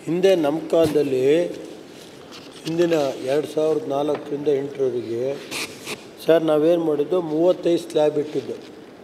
ಹಿಂದೆ ನಮ್ಮ ಕಾಲದಲ್ಲಿ ಹಿಂದಿನ ಎರಡು ಸಾವಿರದ ನಾಲ್ಕರಿಂದ ಎಂಟರವರೆಗೆ ಸರ್ ನಾವೇನು ಮಾಡಿದ್ದು ಮೂವತ್ತೈದು ಸ್ಲ್ಯಾಬ್ ಇಟ್ಟಿದ್ದು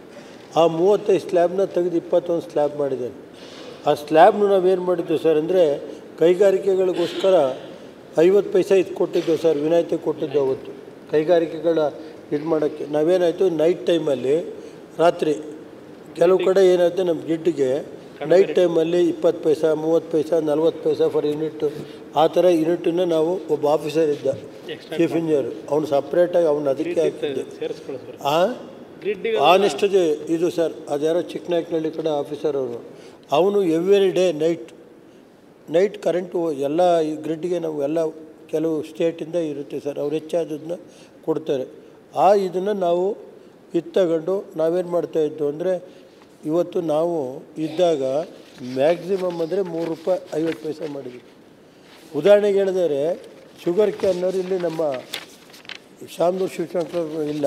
ಆ ಮೂವತ್ತೈದು ಸ್ಲ್ಯಾಬ್ನ ತೆಗೆದು ಇಪ್ಪತ್ತೊಂದು ಸ್ಲ್ಯಾಬ್ ಮಾಡಿದ್ದೇನೆ ಆ ಸ್ಲ್ಯಾಬ್ನು ನಾವೇನು ಮಾಡಿದ್ದು ಸರ್ ಅಂದರೆ ಕೈಗಾರಿಕೆಗಳಿಗೋಸ್ಕರ ಐವತ್ತು ಪೈಸೆ ಇದು ಕೊಟ್ಟಿದ್ದು ಸರ್ ವಿನಾಯಿತಿ ಕೊಟ್ಟಿದ್ದು ಅವತ್ತು ಕೈಗಾರಿಕೆಗಳ ಇದು ಮಾಡೋಕ್ಕೆ ನಾವೇನಾಯಿತು ನೈಟ್ ಟೈಮಲ್ಲಿ ರಾತ್ರಿ ಕೆಲವು ಕಡೆ ಏನಾಯಿತು ನಮ್ಮ ಗಿಡ್ಡಿಗೆ ನೈಟ್ ಟೈಮಲ್ಲಿ ಇಪ್ಪತ್ತು ಪೈಸಾ ಮೂವತ್ತು ಪೈಸಾ ನಲ್ವತ್ತು ಪೈಸಾ ಫರ್ ಯೂನಿಟ್ ಆ ಥರ ಯೂನಿಟನ್ನು ನಾವು ಒಬ್ಬ ಆಫೀಸರ್ ಇದ್ದ ಚೀಫ್ ಇಂಜಿನಿಯರ್ ಅವ್ನು ಸಪ್ರೇಟಾಗಿ ಅವ್ನು ಅದಕ್ಕೆ ಹಾಕಿದ್ದೆ ಆ ಆನೆಸ್ಟ್ ಇದು ಸರ್ ಅದ್ಯಾರೋ ಚಿಕ್ಕನಾಯಕನಹಳ್ಳಿ ಕಡೆ ಆಫೀಸರ್ ಅವನು ಅವನು every day night night current ಎಲ್ಲ ಈ ಗ್ರಿಡ್ಗೆ ನಾವು ಎಲ್ಲ ಕೆಲವು ಸ್ಟೇಟಿಂದ ಇರುತ್ತೆ ಸರ್ ಅವ್ರು ಹೆಚ್ಚಾದದನ್ನ ಕೊಡ್ತಾರೆ ಆ ಇದನ್ನು ನಾವು ಇದು ತಗೊಂಡು ನಾವೇನು ಮಾಡ್ತಾಯಿದ್ದು ಅಂದರೆ ಇವತ್ತು ನಾವು ಇದ್ದಾಗ ಮ್ಯಾಕ್ಸಿಮಮ್ ಅಂದರೆ ಮೂರು ರೂಪಾಯಿ ಐವತ್ತು ಪೈಸೆ ಮಾಡಿದ್ವಿ ಉದಾಹರಣೆಗೆ ಹೇಳಿದರೆ ಶುಗರ್ ಕ್ಯಾನ್ನವ್ರು ಇಲ್ಲಿ ನಮ್ಮ ಶಾಮನೂರು ಶಿವಶಂಕರ್ ಇಲ್ಲ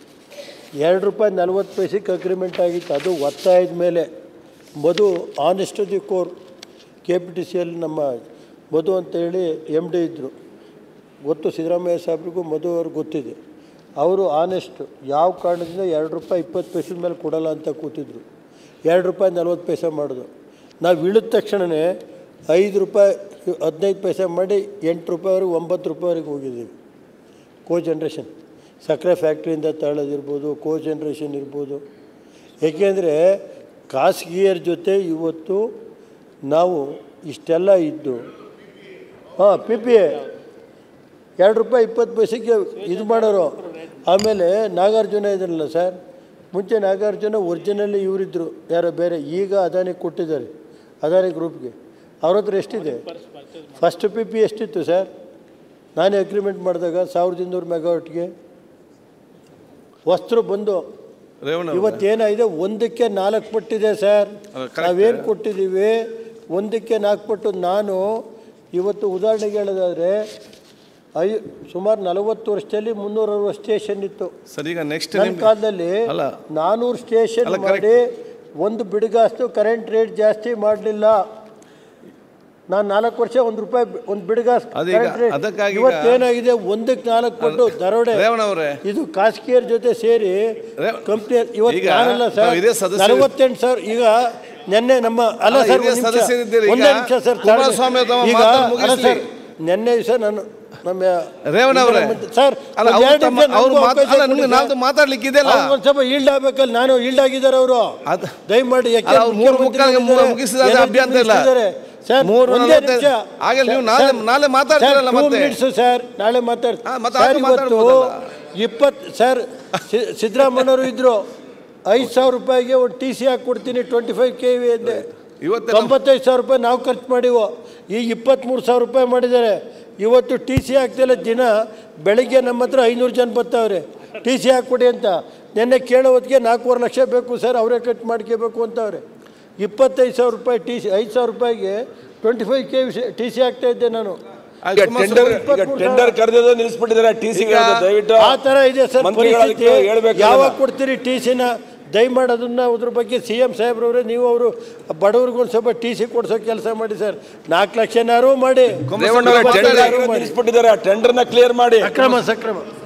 ಎರಡು ರೂಪಾಯಿ ನಲ್ವತ್ತು ಪೈಸೆಗೆ ಅಗ್ರಿಮೆಂಟ್ ಆಗಿತ್ತು ಅದು ಒತ್ತಾಯದ ಮೇಲೆ Madhu honest the core K P T ಸಿಯಲ್ಲಿ ನಮ್ಮ ಮಧು ಅಂತೇಳಿ ಎಮ್ ಡಿ ಇದ್ದರು ಗೊತ್ತು ಸಿದ್ದರಾಮಯ್ಯ ಸಾಹೇಬ್ರಿಗೂ ಮಧು ಅವ್ರಿಗೆ ಗೊತ್ತಿದೆ ಅವರು ಆನೆಸ್ಟ್ ಯಾವ ಕಾರಣದಿಂದ ಎರಡು ರೂಪಾಯಿ ಇಪ್ಪತ್ತು ಪೈಸದ ಮೇಲೆ ಕೊಡಲ್ಲ ಅಂತ ಕೂತಿದ್ರು ಎರಡು ರೂಪಾಯಿ ನಲ್ವತ್ತು ಪೈಸೆ ಮಾಡೋದು ನಾವು ಇಳಿದ ತಕ್ಷಣವೇ ಐದು ರೂಪಾಯಿ ಹದಿನೈದು ಪೈಸೆ ಮಾಡಿ ಎಂಟು ರೂಪಾಯಿವರೆಗೆ ಒಂಬತ್ತು ರೂಪಾಯಿವರೆಗೆ ಹೋಗಿದ್ದೀವಿ ಕೋ ಜನ್ರೇಷನ್ ಸಕ್ಕರೆ ಫ್ಯಾಕ್ಟ್ರಿಯಿಂದ ತಗೊಳ್ಳೋದಿರ್ಬೋದು ಕೋ ಜನ್ರೇಷನ್ ಇರ್ಬೋದು ಏಕೆಂದರೆ ಖಾಸಗಿಯರ ಜೊತೆ ಇವತ್ತು ನಾವು ಇಷ್ಟೆಲ್ಲ ಇದ್ದು ಹಾಂ ಪಿ ಪಿ ಎರಡು ರೂಪಾಯಿ ಇಪ್ಪತ್ತು ಪೈಸೆಗೆ ಇದು ಮಾಡೋರು ಆಮೇಲೆ ನಾಗಾರ್ಜುನ ಇದ್ರಲ್ಲ ಸರ್ ಮುಂಚೆ ನಾಗಾರ್ಜುನ ಒರಿಜಿನಲ್ಲಿ ಇವರಿದ್ದರು ಯಾರೋ ಬೇರೆ ಈಗ ಅದಾನಿ ಕೊಟ್ಟಿದ್ದಾರೆ ಅದಾನಿ ಗ್ರೂಪ್ಗೆ ಅವ್ರ ಹತ್ರ ಎಷ್ಟಿದೆ ಫಸ್ಟ್ ಪಿ ಪಿ ಎಷ್ಟಿತ್ತು ಸರ್ ನಾನೇ ಅಗ್ರಿಮೆಂಟ್ ಮಾಡಿದಾಗ ಸಾವಿರದ ಇನ್ನೂರು ಮೆಗಾವಟ್ಗೆ ವಸ್ತ್ರ ಬಂದು ರೇವಣ್ಣ ಅವ್ರೆ. ಇವತ್ತೇನಾಗಿದೆ ಒಂದಕ್ಕೆ ನಾಲ್ಕು ಪಟ್ಟಿದೆ ಸರ್ ಅಲ್ಲ, correct. ನಾವೇನು ಕೊಟ್ಟಿದ್ದೀವಿ ಒಂದಕ್ಕೆ ನಾಲ್ಕು ಪಟ್ಟು ನಾನು ಇವತ್ತು ಉದಾಹರಣೆಗೆ ಹೇಳೋದಾದರೆ ಐ ಸುಮಾರು ನಲವತ್ತು ವರ್ಷದಲ್ಲಿ ಮುನ್ನೂರ ಅರವತ್ತು ಸ್ಟೇಷನ್ ಇತ್ತು ಸರ್ ಈಗ ನೆಕ್ಸ್ಟ್ ನನ್ನ ಕಾಲದಲ್ಲಿ ಅಲ್ಲ. ನಾನ್ನೂರು ಸ್ಟೇಷನ್ ಅಲ್ಲ, correct. ಮಾಡಿ ಒಂದು ಬಿಡುಗಾಸ್ತು ಕರೆಂಟ್ ರೇಟ್ ಜಾಸ್ತಿ ಮಾಡಲಿಲ್ಲ ನಾನು ನಾಲ್ಕು ವರ್ಷ ಒಂದು ರೂಪಾಯಿ ಬಿ- ಒಂದು ಬಿಡುಗಾಸ್ ಅದೀಗ- current rate. ಅದಕ್ಕಾಗಿ ಈಗ- ಇವತ್ತೇನಾಗಿದೆ ಒಂದಕ್ಕೆ ನಾಲ್ಕು ಕೊಟ್ಟು ದರೋಡೆ ರೇವಣ್ಣ ಅವರೇ ಇದು ಖಾಸಗಿಯರ ಜೊತೆ ಸೇರಿ ರೇ- ಕಂಪ್ನಿ ಇವತ್ತು ಈಗ ನಾನಲ್ಲ ನಾವು ಸರ್ ಇದೇ ಸದಸ್ಯರು- ನಲವತ್ತೆಂಟು ಸಾವಿರ ಈಗ ನಿನ್ನೆ ನಮ್ಮ ಅಲ್ಲ ಅಲ್ಲ, ಸರ್ ಇದೇ ಒಂದ್ ನಿಮಿಷ. ಸದಸ್ಯರಿದ್ದೀರಿ. ಈಗ ಒಂದೇ ನಿಮಿಷ ಸರ್ ತಾಳ್ಮೆ. ಕುಮಾರಸ್ವಾಮಿ ಅಥವಾ ಈಗ ಮಾತನ್ನು ಅಲ್ಲ ಮುಗಿಸ್ಲಿ. ಸರ್ ನಿನ್ನೆ ದಿವಸ ನಾನು ನಮ್ಮ ರೇವಣ್ಣ ಅವರೇ ಸರ್ ಅಲ್ಲ ಒಂದ್ ಅವ್ರು ಎರಡು ತಮ್ಮ ನಿಮಿಷ ಅವ್ರು ನನ್ಗೂ ಮಾತು ಅವಕಾಶ ಅಲ್ಲ ಕೊಡಿ ನಿಮ್ಗೆ ಸರ್. ನಾಲ್ದು ಮಾತಾಡ್ಲಿಕ್ಕೆ ಇದೆಯಲ್ಲ ಅವ್ರು ಒಂದ್ ಸ್ವಲ್ಪ ಈಲ್ಡ್ ಆಗ್ಬೇಕಲ್ಲ ನಾನು ಈಲ್ಡ್ ಆಗಿದ್ದಾರೆ ಅವರು ಅದು- ದಯಮಾಡಿ ಯಾಕೆ ಅಲ್ಲ, ಅವ್ರು ಮೂರು ಮುಖ್ಯಮಂತ್ರಿ ಮುಕ್ಕಾಲಿಗೆ ಮೂರು ಇದ್ದಾರೆ, ಮುಗಿಸಿದ್ದಾರೆ, energy ಅಭ್ಯಂತರ ಇಲ್ಲ. minister ಇದ್ದಾರೆ. ಸರ್ ಮೂರು ಒಂದೇ ನಲವತ್ತೈದು. ನಿಮಿಷ ಹಾಗೆ ನೀವು ಸರ್, ನಾಳೆ- ಸರ್, ನಾಳೆ ಮಾತಾಡ್ತೀರಲ್ಲ ಸರ್, two ಮತ್ತೆ? minutes ಸರ್ ನಾಳೆ ಮಾತಾಡ್ ಹಾ, ಮತ್ತೆ ಸರ್ ಅದು ಇವತ್ತು ಮಾತಾಡ್ಬೋದಲ್ಲ. ಇಪ್ಪತ್ತು ಸರ್ ಸಿ- ಸಿದ್ದರಾಮಯ್ಯವರು ಇದ್ರು ಐದು ಸಾವಿರ ರೂಪಾಯಿಗೆ ಒಂದು ಟಿ ಸಿ ಹಾಕಿ ಕೊಡ್ತೀನಿ ಟ್ವೆಂಟಿ ಫೈವ್ ಕೆ ವಿ ಅಂದೆ ಇವತ್ತೆಲ್ಲ ತೊಂಬತ್ತೈದು ಸಾವಿರ ರೂಪಾಯಿ ನಾವು ಖರ್ಚು ಮಾಡಿವು ಈಗ ಇಪ್ಪತ್ತ್ಮೂರು ಸಾವಿರ ರೂಪಾಯಿ ಮಾಡಿದ್ದಾರೆ ಇವತ್ತು ಟಿ ಸಿ ಹಾಕ್ತಿಲ್ಲ ದಿನ ಬೆಳಗ್ಗೆ ನಮ್ಮ ಹತ್ರ ಐನೂರು ಜನ ಬರ್ತಾವ್ರೆ ಟಿ ಸಿ ಹಾಕ್ಕೊಡಿ ಅಂತ ನಿನ್ನೆ ಕೇಳೋ ಹೊತ್ತಿಗೆ ನಾಲ್ಕೂವರೆ ಲಕ್ಷ ಬೇಕು ಸರ್ ಅವರೇ ಕಟ್ ಮಾಡ್ಕೋಬೇಕು ಅಂತವ್ರೆ ಇಪ್ಪತ್ತೈದು ಸಾವಿರ ರೂಪಾಯಿ ಟಿ ಸಿ ಐದು ಸಾವಿರ ರೂಪಾಯಿಗೆ twenty five K V T C ಹಾಕ್ತಾ ಇದ್ದೆ ನಾನು ಆಯ್ತು, ಈಗ ಕುಮಾರಸ್ವಾಮಿ ಟೆಂಡರ್ ಈಗ ಇಪ್ಪತ್ಮೂರು ಟೆಂಡರ್ ಕರೆದಿದ್ದು ನಿಲ್ಲಿಸ್ಬಿಟ್ಟಿದ್ದಾರೆ ಟಿ ಸಿ ದಯವಿಟ್ಟು ಆ ಥರ ಇದೆ ಸರ್ ಮಂತ್ರಿಗಳು ಪರಿಸ್ಥಿತಿ ಅದಕ್ಕೆ ಹೇಳ್ಬೇಕಲ್ಲ. ಯಾವಾಗ ಕೊಡ್ತೀರಿ ಟಿ ಸಿನ ದಯಮಾಡಿ ಅದನ್ನ ಅದ್ರ ಬಗ್ಗೆ ಸಿ ಎಮ್ ಸಾಹೇಬ್ರವ್ರೆ ನೀವು ಅವರು ಬಡವ್ರಿಗೆ ಒಂದು ಸ್ವಲ್ಪ ಟಿ ಸಿ ಕೊಡ್ಸೋ ಕೆಲಸ ಮಾಡಿ ಸರ್ ನಾಲ್ಕು ಲಕ್ಷನಾರು ಮಾಡಿ ರೇವಣ್ಣ ಅವರೇ, ಇಪ್ಪತ್ತೈದು ಟೆಂಡರ್ ಆರು ಮಾಡಿ. ನಿಲ್ಲಿಸ್ಬಿಟ್ಟಿದ್ದಾರೆ ಟೆಂಡರ್ನ ಕ್ಲಿಯರ್ ಮಾಡಿ ಅಕ್ರಮ ಸಕ್ರಮ